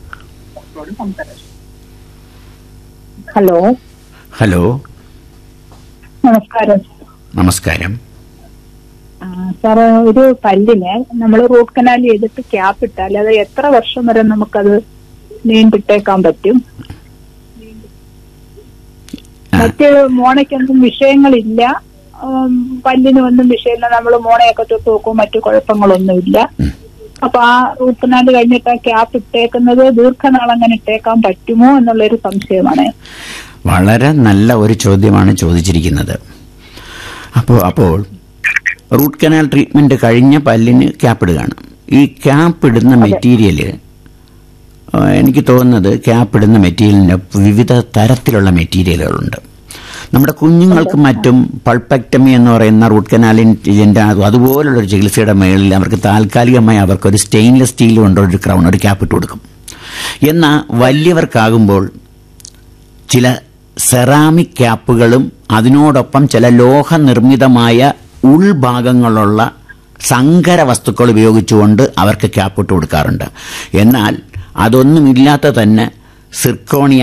ഹലോ ഹലോ നമസ്കാരം നമസ്കാരം ആ, സാറ് ഒരു പല്ലിന് നമ്മൾ റൂട്ട് കനാൽ ചെയ്തിട്ട് ക്യാപ്പ് ഇട്ടാൽ അത് എത്ര വർഷം വരെ നമുക്കത് നീണ്ടിട്ടേക്കാൻ പറ്റും മറ്റ് മോണയ്ക്കൊന്നും വിഷയങ്ങളില്ല ഉം, പല്ലിനും ഒന്നും വിഷയമില്ല നമ്മൾ മോണയൊക്കെ തൊട്ട് നോക്കും മറ്റു കുഴപ്പങ്ങളൊന്നുമില്ല അപ്പൊ ആ റൂട്ട് കനാൽ കഴിഞ്ഞിട്ട് ആ ക്യാപ്പ് ഇട്ടേക്കുന്നത് ദീർഘനാൾ അങ്ങനെ ഇട്ടേക്കാൻ പറ്റുമോ എന്നുള്ളൊരു സംശയമാണ് വളരെ നല്ല ഒരു ചോദ്യമാണ് ചോദിച്ചിരിക്കുന്നത് അപ്പോൾ അപ്പോൾ റൂട്ട് കനാൽ ട്രീറ്റ്മെന്റ് കഴിഞ്ഞ പല്ലിന് ക്യാപ്പ് ഇടുകയാണ് ഈ ക്യാപ്പ് ഇടുന്ന മെറ്റീരിയൽ എനിക്ക് തോന്നുന്നത് ക്യാപ്പ് ഇടുന്ന മെറ്റീരിയലിന് വിവിധ തരത്തിലുള്ള മെറ്റീരിയലുകളുണ്ട് നമ്മുടെ കുഞ്ഞുങ്ങൾക്കും മറ്റും പൾപ്പക്ടമി എന്ന് പറയുന്ന റൂട്ട് കനാലിൻ്റെ അതുപോലുള്ള ഒരു ചികിത്സയുടെ മേളിൽ അവർക്ക് താൽക്കാലികമായി അവർക്കൊരു സ്റ്റെയിൻലെസ് സ്റ്റീൽ കൊണ്ട് ഒരു ക്രൗൺ ഒരു ക്യാപ്പ് ഇട്ട് കൊടുക്കും എന്നാൽ വലിയവർക്കാകുമ്പോൾ ചില സെറാമിക് ക്യാപ്പുകളും അതിനോടൊപ്പം ചില ലോഹനിർമ്മിതമായ ഉൾഭാഗങ്ങളുള്ള സങ്കര വസ്തുക്കൾ ഉപയോഗിച്ചുകൊണ്ട് അവർക്ക് ക്യാപ്പ് ഇട്ട് കൊടുക്കാറുണ്ട് എന്നാൽ അതൊന്നുമില്ലാത്ത തന്നെ സിർക്കോണിയ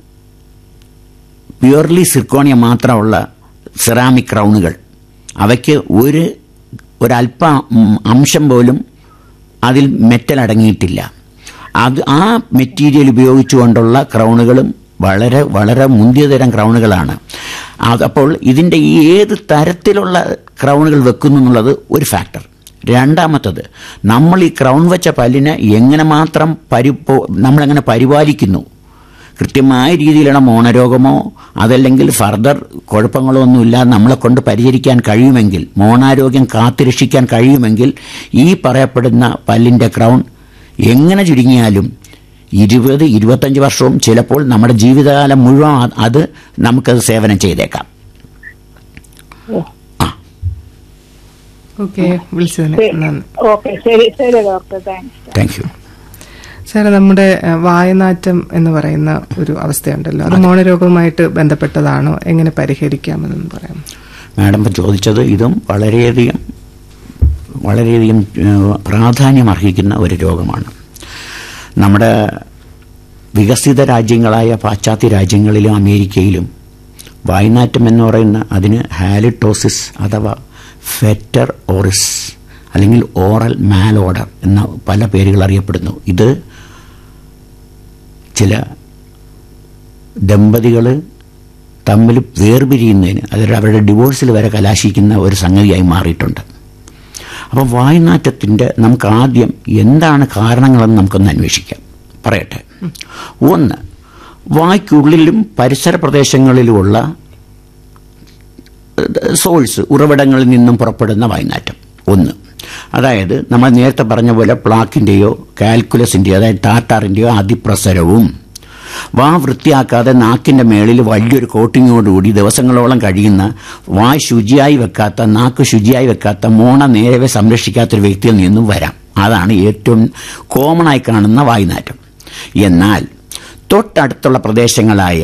പ്യുവർലി സിർക്കോണിയ മാത്രമുള്ള സെറാമിക് ക്രൗണുകൾ അവയ്ക്ക് ഒരു ഒരല്പ ഉം, അംശം പോലും അതിൽ മെറ്റൽ അടങ്ങിയിട്ടില്ല അത് ആ മെറ്റീരിയൽ ഉപയോഗിച്ചുകൊണ്ടുള്ള ക്രൗണുകളും വളരെ വളരെ മുന്തിയ തരം ക്രൗണുകളാണ് അതപ്പോൾ ഇതിൻ്റെ ഈ ഏത് തരത്തിലുള്ള ക്രൗണുകൾ വെക്കുന്നു എന്നുള്ളത് ഒരു ഫാക്ടർ രണ്ടാമത്തത് നമ്മൾ ഈ ക്രൗൺ വെച്ച പല്ലിനെ എങ്ങനെ മാത്രം പരിപോ നമ്മളെങ്ങനെ പരിപാലിക്കുന്നു കൃത്യമായ രീതിയിലുള്ള മോണരോഗമോ അതല്ലെങ്കിൽ ഫർദർ കുഴപ്പങ്ങളോ ഒന്നുമില്ലാതെ നമ്മളെ കൊണ്ട് പരിചരിക്കാൻ കഴിയുമെങ്കിൽ മോണാരോഗ്യം കാത്തുരക്ഷിക്കാൻ കഴിയുമെങ്കിൽ ഈ പറയപ്പെടുന്ന പല്ലിൻ്റെ ക്രൗൺ എങ്ങനെ ചുരുങ്ങിയാലും ഇരുപത് ഇരുപത്തഞ്ച് വർഷവും ചിലപ്പോൾ നമ്മുടെ ജീവിതകാലം മുഴുവൻ അത് അത് നമുക്കത് സേവനം ചെയ്തേക്കാം ഓക്കെ വിളിച്ചതിന് നന്ദി ഓക്കെ ശരി ശരി ഡോക്ടർ താങ്ക്സ് താങ്ക് യു സാറേ നമ്മുടെ ഏഹ്, വായനാറ്റം എന്ന് പറയുന്ന ഒരു അവസ്ഥയുണ്ടല്ലോ അത് മോണരോഗവുമായിട്ട് ബന്ധപ്പെട്ടതാണോ എങ്ങനെ പരിഹരിക്കാമെന്ന് പറയാം മാഡം ഇപ്പം ചോദിച്ചത് ഇതും വളരെയധികം വളരെയധികം ഏഹ്, പ്രാധാന്യമർഹിക്കുന്ന ഒരു രോഗമാണ് നമ്മുടെ വികസിത രാജ്യങ്ങളായ പാശ്ചാത്യ രാജ്യങ്ങളിലും അമേരിക്കയിലും വായ്നാറ്റം എന്ന് പറയുന്ന അതിന് ഹാലിറ്റോസിസ് അഥവാ ഫെറ്റർ ഓറിസ് അല്ലെങ്കിൽ ഓറൽ മാലോഡർ എന്ന പല പേരുകൾ അറിയപ്പെടുന്നു ഇത് ചില ദമ്പതികൾ തമ്മിൽ വേർപിരിയുന്നതിന് അതായത് അവരുടെ ഡിവോഴ്സിൽ വരെ കലാശിക്കുന്ന ഒരു സംഗതിയായി മാറിയിട്ടുണ്ട് അപ്പം വായ്നാറ്റത്തിൻ്റെ നമുക്ക് ആദ്യം എന്താണ് കാരണങ്ങളെന്ന് നമുക്കൊന്ന് അന്വേഷിക്കാം പറയട്ടെ ഒന്ന് വായ്ക്കുള്ളിലും പരിസര പ്രദേശങ്ങളിലുമുള്ള സോഴ്സ് ഉറവിടങ്ങളിൽ നിന്നും പുറപ്പെടുന്ന വായ്നാറ്റം ഒന്ന് അതായത് നമ്മൾ നേരത്തെ പറഞ്ഞ പോലെ പ്ലാക്കിൻ്റെയോ കാൽക്കുലസിൻ്റെയോ അതായത് ടാറ്റാറിൻ്റെയോ അതിപ്രസരവും വാ വൃത്തിയാക്കാതെ നാക്കിൻ്റെ മേളിൽ വലിയൊരു കോട്ടിങ്ങോടുകൂടി ദിവസങ്ങളോളം കഴിയുന്ന വായ് ശുചിയായി വെക്കാത്ത നാക്ക് ശുചിയായി വെക്കാത്ത മോണ നേരവെ സംരക്ഷിക്കാത്തൊരു വ്യക്തിയിൽ നിന്നും വരാം അതാണ് ഏറ്റവും കോമണായി കാണുന്ന വായുനാറ്റം എന്നാൽ തൊട്ടടുത്തുള്ള പ്രദേശങ്ങളായ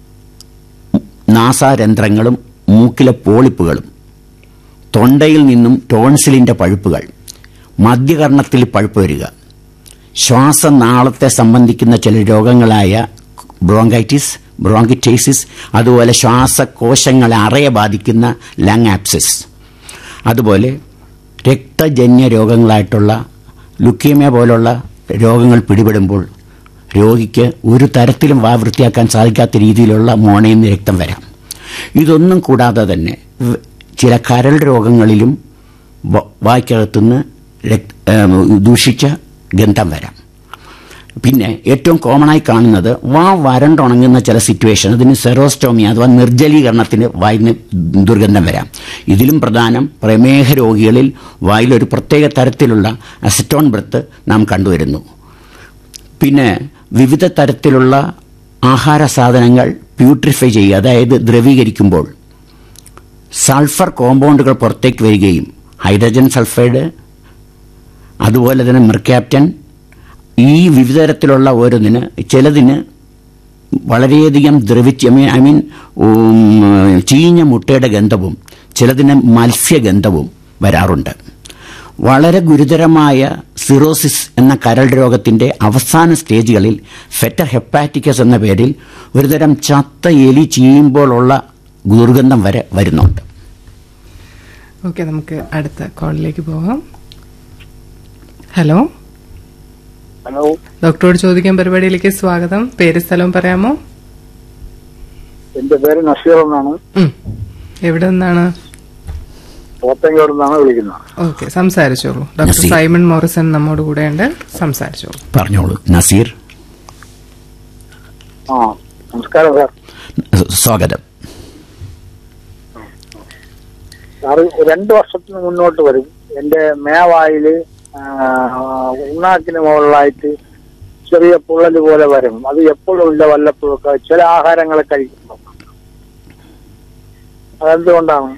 നാസാരന്ധ്രങ്ങളും മൂക്കിലെ പോളിപ്പുകളും തൊണ്ടയിൽ നിന്നും ടോൺസിലിന്റെ പഴുപ്പുകൾ മധ്യകർണത്തിൽ പഴുപ്പ് വരിക ശ്വാസനാളത്തെ സംബന്ധിക്കുന്ന ചില രോഗങ്ങളായ ബ്രോങ്കൈറ്റിസ് ബ്രോങ്കിറ്റൈസിസ് അതുപോലെ ശ്വാസകോശങ്ങളെ അറയെ ബാധിക്കുന്ന ലങ് ആപ്സിസ് അതുപോലെ രക്തജന്യ രോഗങ്ങളായിട്ടുള്ള ലുക്കീമിയ പോലുള്ള രോഗങ്ങൾ പിടിപെടുമ്പോൾ രോഗിക്ക് ഒരു തരത്തിലും വാ വൃത്തിയാക്കാൻ സാധിക്കാത്ത രീതിയിലുള്ള മോണയിൽ നിന്ന് രക്തം വരാം ഇതൊന്നും കൂടാതെ തന്നെ വ- ചില കരൾ രോഗങ്ങളിലും വ- വായ്ക്കകത്തുനിന്ന് രക്ത ഏം, ദൂഷിച്ച ഗന്ധം വരാം പിന്നെ ഏറ്റവും കോമൺ ആയി കാണുന്നത് വാ വരണ്ടുണങ്ങുന്ന ചില സിറ്റുവേഷൻ അതിന് സെറോസ്റ്റോമി അഥവാ നിർജ്ജലീകരണത്തിന് വായിന് ദുർഗന്ധം വരാം ഇതിലും പ്രധാനം പ്രമേഹ രോഗികളിൽ വായിലൊരു പ്രത്യേക തരത്തിലുള്ള അസറ്റോൺ ബ്രത്ത് നാം കണ്ടുവരുന്നു പിന്നെ വിവിധ തരത്തിലുള്ള ആഹാര സാധനങ്ങൾ പ്യൂട്രിഫൈ ചെയ്യുക അതായത് ദ്രവീകരിക്കുമ്പോൾ സൾഫർ കോമ്പൗണ്ടുകൾ പുറത്തേക്ക് വരികയും ഹൈഡ്രജൻ സൾഫൈഡ് അതുപോലെ തന്നെ മെർക്യാപ്റ്റൻ ഈ വിവിധ തരത്തിലുള്ള ഓരോന്നിന് ചിലതിന് വളരെയധികം ദ്രവിച്ച് ഐ മീൻ ഐ മീൻ ഉം, ചീഞ്ഞ മുട്ടയുടെ ഗന്ധവും ചിലതിന് മത്സ്യഗന്ധവും വരാറുണ്ട് വളരെ ഗുരുതരമായ സിറോസിസ് എന്ന കരൾ രോഗത്തിന്റെ അവസാന സ്റ്റേജുകളിൽ ഫെറ്റർ ഹെപ്പാറ്റിക്കസ് എന്ന പേരിൽ ഒരുതരം ചത്ത എലി ചീയുമ്പോഴുള്ള ദുർഗന്ധം വരെ വരുന്നുണ്ട് ഓക്കെ നമുക്ക് അടുത്ത കോളിലേക്ക് പോകാം ഹലോ ഹലോ ഡോക്ടറോട് ചോദിക്കാൻ പരിപാടിയിലേക്ക് സ്വാഗതം പേര് സ്ഥലവും പറയാമോ എന്റെ പേര് നസീർ എന്നാണ് ഉം. എവിടെ നിന്നാണ് പോത്തങ്കോട് നിന്നാണ് വിളിക്കുന്നത് ഓക്കെ സംസാരിച്ചോളൂ ഡോക്ടർ നസീർ. സൈമൺ മോറിസൺ നമ്മോട് കൂടെയുണ്ട് സംസാരിച്ചോളൂ പറഞ്ഞോളൂ നസീർ ആ നമസ്കാരം സാർ സ്വാഗതം സാറ് രണ്ട് വർഷത്തിന് മുന്നോട്ട് വരും എന്റെ മേവായില് ആ, ഉണ്ണാക്കിന് മുകളിലായിട്ട് ചെറിയ പൊള്ളല് പോലെ വരും അത് എപ്പോഴും ഇല്ല വല്ലപ്പോഴും ഒക്കെ ചില ആഹാരങ്ങൾ കഴിക്കുമ്പോൾ അതെന്തുകൊണ്ടാണ്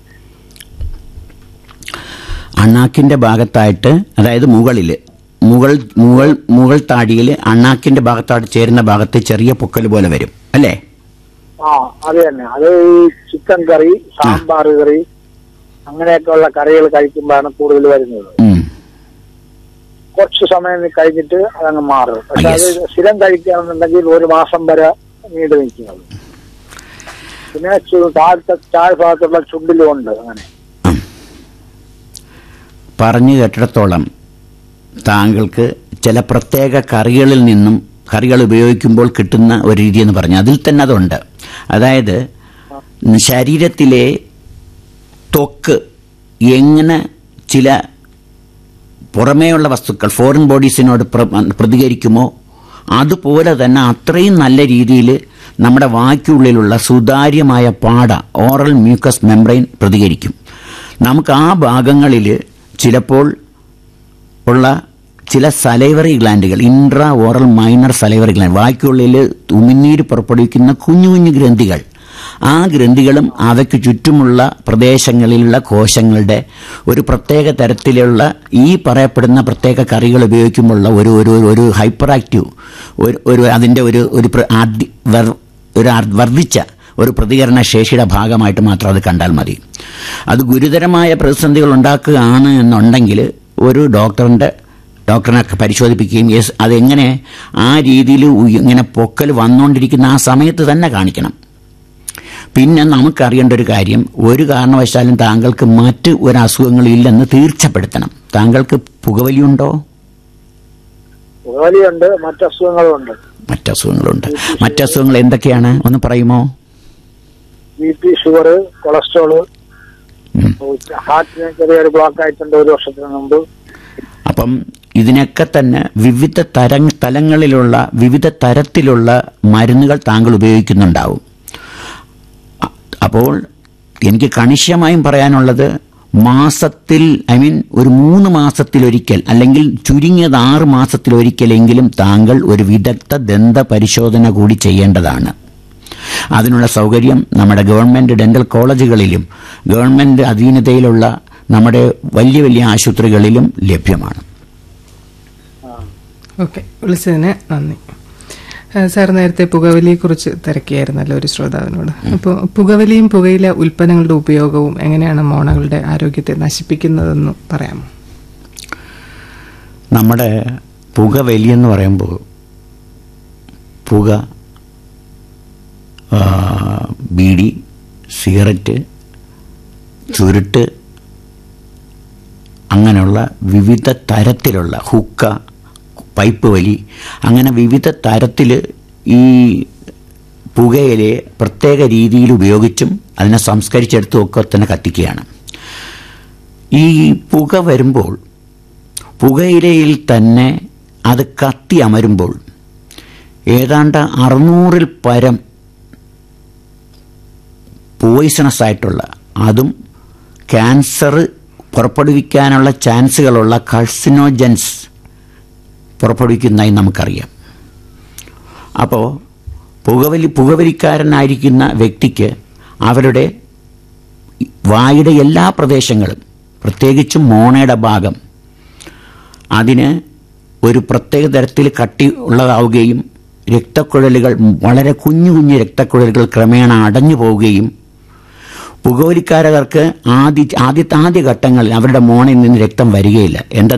അണ്ണാക്കിന്റെ ഭാഗത്തായിട്ട് അതായത് മുകളിൽ മുകൾ മുകൾ മുകൾ താടിയിൽ അണ്ണാക്കിന്റെ ഭാഗത്തായിട്ട് ചേരുന്ന ഭാഗത്ത് ചെറിയ പൊക്കൽ പോലെ വരും അല്ലേ ആ അത് തന്നെ അത് ഈ ചിക്കൻ കറി സാമ്പാർ കറി അങ്ങനെയൊക്കെ ഉള്ള കറികൾ കഴിക്കുമ്പോഴാണ് കൂടുതൽ വരുന്നത് ഉം. കുറച്ച് സമയം കഴിഞ്ഞിട്ട് അതങ്ങ് മാറും പക്ഷെ അത് Yes. സ്ഥിരം കഴിക്കുകയാണെന്നുണ്ടെങ്കിൽ ഒരു മാസം വരെ നീണ്ടു നിൽക്കുന്നത് പിന്നെ ചു- താഴത്തെ താഴ്ഭാഗത്തുള്ള ചുണ്ടിലും ഉണ്ട് അങ്ങനെ പറഞ്ഞു കേട്ടിടത്തോളം താങ്കൾക്ക് ചില പ്രത്യേക കറികളിൽ നിന്നും കറികൾ ഉപയോഗിക്കുമ്പോൾ കിട്ടുന്ന ഒരു രീതി എന്ന് പറഞ്ഞു അതിൽ തന്നെ അതുണ്ട് അതായത് ശരീരത്തിലെ ത്വക്ക് എങ്ങനെ ചില പുറമേയുള്ള വസ്തുക്കൾ ഫോറിൻ ബോഡീസിനോട് പ്ര- പ്രതികരിക്കുമോ അതുപോലെ തന്നെ അത്രയും നല്ല രീതിയിൽ നമ്മുടെ വായ്ക്കുള്ളിലുള്ള സുതാര്യമായ പാട ഓറൽ മ്യൂക്കസ് മെംബ്രെയിൻ പ്രതികരിക്കും നമുക്ക് ആ ഭാഗങ്ങളിൽ ചിലപ്പോൾ ഉള്ള ചില സലൈവറി ഗ്ലാൻഡുകൾ intra oral minor salivary gland വായ്ക്കുള്ളിൽ ഉമിനീര് പുറപ്പെടുവിക്കുന്ന കുഞ്ഞു കുഞ്ഞു ഗ്രന്ഥികൾ ആ ഗ്രന്ഥികളും അവയ്ക്ക് ചുറ്റുമുള്ള പ്രദേശങ്ങളിലുള്ള കോശങ്ങളുടെ ഒരു പ്രത്യേക തരത്തിലുള്ള ഈ പറയപ്പെടുന്ന പ്രത്യേക കറികൾ ഉപയോഗിക്കുമ്പോഴുള്ള ഒരു ഒരു ഒരു ഹൈപ്പർ ആക്റ്റീവ് ഒരു ഒരു അതിൻ്റെ ഒരു ഒരു പ്ര- ആദ്യ വർ- ഒരു അർ- വർദ്ധിച്ച ഒരു പ്രതികരണ ശേഷിയുടെ ഭാഗമായിട്ട് മാത്രം അത് കണ്ടാൽ മതി അത് ഗുരുതരമായ പ്രതിസന്ധികൾ ഉണ്ടാക്കുകയാണ് എന്നുണ്ടെങ്കിൽ ഒരു ഡോക്ടറിൻ്റെ ഡോക്ടറിനെ പരിശോധിപ്പിക്കുകയും യെസ് അതെങ്ങനെ ആ രീതിയിൽ ഉയ- ഇങ്ങനെ പൊക്കൽ വന്നുകൊണ്ടിരിക്കുന്ന ആ സമയത്ത് തന്നെ കാണിക്കണം പിന്നെ നമുക്കറിയേണ്ട ഒരു കാര്യം ഒരു കാരണവശാലും താങ്കൾക്ക് മറ്റ് ഒരു അസുഖങ്ങളില്ലെന്ന് തീർച്ചപ്പെടുത്തണം താങ്കൾക്ക് പുകവലിയുണ്ടോ പുകവലിയുണ്ട് മറ്റസുഖങ്ങളും ഉണ്ട് മറ്റസുഖങ്ങളുണ്ട് മറ്റസുഖങ്ങൾ എന്തൊക്കെയാണ് ഒന്ന് പറയുമോ ബി പി ഷുഗർ കൊളസ്ട്രോള് ഉം. ഹാർട്ടിന് ചെറിയൊരു ബ്ലോക്ക് ആയിട്ടുണ്ട് ഒരു വർഷത്തിന് മുമ്പ് അപ്പം ഇതിനൊക്കെ തന്നെ വിവിധ തര തലങ്ങളിലുള്ള വിവിധ തരത്തിലുള്ള മരുന്നുകൾ താങ്കൾ ഉപയോഗിക്കുന്നുണ്ടാവും അ- അപ്പോൾ എനിക്ക് കണിശമായും പറയാനുള്ളത് മാസത്തിൽ ഐ മീൻ ഒരു മൂന്ന് മാസത്തിലൊരിക്കൽ അല്ലെങ്കിൽ ചുരുങ്ങിയത് ആറ് മാസത്തിലൊരിക്കലെങ്കിലും താങ്കൾ ഒരു വിദഗ്ധ ദന്ത പരിശോധന കൂടി ചെയ്യേണ്ടതാണ് അതിനുള്ള സൗകര്യം നമ്മുടെ ഗവൺമെന്റ് ഡെന്റൽ കോളേജുകളിലും ഗവൺമെന്റ് അധീനതയിലുള്ള നമ്മുടെ വലിയ വലിയ ആശുപത്രികളിലും ലഭ്യമാണ് ഓക്കെ വിളിച്ചതിന് നന്ദി ആ, സാർ നേരത്തെ പുകവലിയെക്കുറിച്ച് തിരക്കിയായിരുന്നല്ലോ ഒരു ശ്രോതാവിനോട് അപ്പോൾ പുകവലിയും പുകയില ഉൽപ്പന്നങ്ങളുടെ ഉപയോഗവും എങ്ങനെയാണ് മോണകളുടെ ആരോഗ്യത്തെ നശിപ്പിക്കുന്നതെന്ന് പറയാമോ നമ്മുടെ പുക വലിയെന്ന് പറയുമ്പോൾ പുക ആ, ബീഡി സിഗരറ്റ് ചുരുട്ട് അങ്ങനെയുള്ള വിവിധ തരത്തിലുള്ള ഹുക്ക പൈപ്പ് വലി അങ്ങനെ വിവിധ തരത്തിൽ ഈ പുകയിലെ പ്രത്യേക രീതിയിൽ ഉപയോഗിച്ചും അതിനെ സംസ്കരിച്ചെടുത്തും ഒക്കെ തന്നെ കത്തിക്കുകയാണ് ഈ പുക വരുമ്പോൾ പുകയിലയിൽ തന്നെ അത് കത്തി അമരുമ്പോൾ ഏതാണ്ട് അറുന്നൂറിൽ പരം പോയിസണസ് ആയിട്ടുള്ള അതും ക്യാൻസർ പുറപ്പെടുവിക്കാനുള്ള ചാൻസുകളുള്ള കൾസിനോജൻസ് പുറപ്പെടുവിക്കുന്നതായി നമുക്കറിയാം അപ്പോൾ പുകവലി പുകവലിക്കാരനായിരിക്കുന്ന വ്യക്തിക്ക് അവരുടെ വായുടെ എല്ലാ പ്രദേശങ്ങളും പ്രത്യേകിച്ചും മോണയുടെ ഭാഗം അതിന് ഒരു പ്രത്യേക തരത്തിൽ കട്ടി ഉള്ളതാവുകയും രക്തക്കുഴലുകൾ വളരെ കുഞ്ഞു കുഞ്ഞു രക്തക്കുഴലുകൾ ക്രമേണ അടഞ്ഞു പോവുകയും പുകവലിക്കാരകർക്ക് ആദ്യ ആദ്യത്തെ ആദ്യ ഘട്ടങ്ങളിൽ അവരുടെ മോണയിൽ നിന്ന് രക്തം വരികയില്ല എന്താ